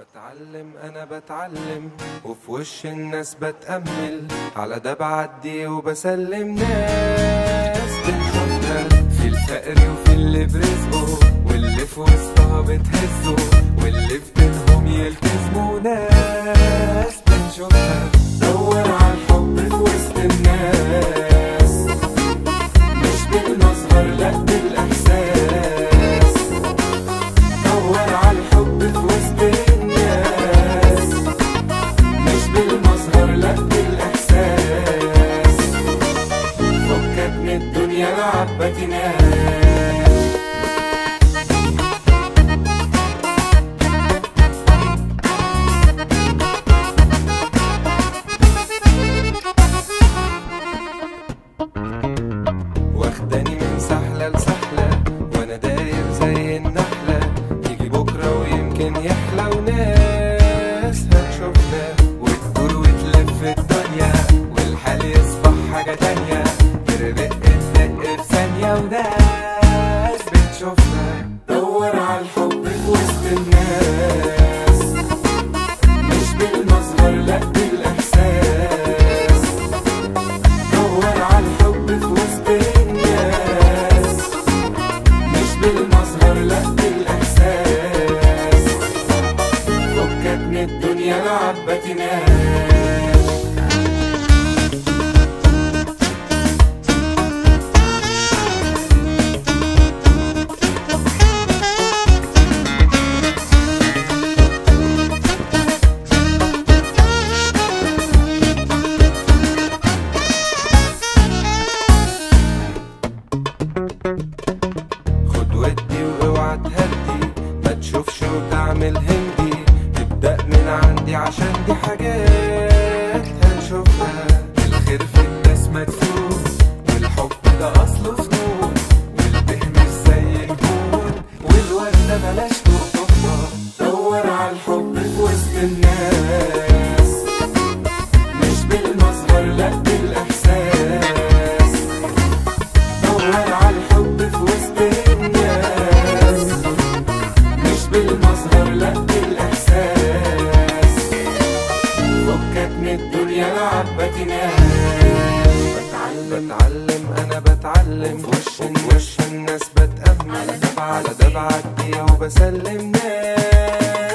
بتعلم انا بتعلم وفي وش الناس بتأمل على ده بعدي وبسلم ناس بنشوفها في الفقر وفي اللي برزقه واللي في وسطها بتهزه واللي في بينهم يلتزموا ناس بنشوفها دور على الحب في وسط الناس مش بالمظهر لا بالاحساس دور على الحب في وسط الناس مش بالمظهر لا بالاحساس فكك من الدنيا لعبة ناس واخداني من سحلة لسحلة وانا داير زي النحلة يجي بكرة ويمكن يحلى وناس هتشوفنا وتدور وتلف الدنيا والحال يصبح حاجة تانية تربق الدق في ثانية وناس بتشوفنا دور على الحب في وسط الناس مش بالمظهر لا بالاحساس دور على الحب في وسط الناس مش بالمظهر لا بالاحساس فكك من الدنيا لعبة ناس خد ودي واوعى تهدي ما تشوفش وتعمل هندي تبدأ من عندي عشان دي حاجات هنشوفها الخير في الناس مدفون والحب ده أصله فنون والبه مش زي الكون والوردة بلاش تقطفها دور على الحب في وسط الناس مش بالمظهر لا بالإحساس دور على الحب في وسط الناس مش بالمظهر لا بالاحساس فكك من الدنيا لعبة ناس بتعلم بتعلم انا بتعلم في وش وش الناس بتأمل على ده بعدي وبسلم ناس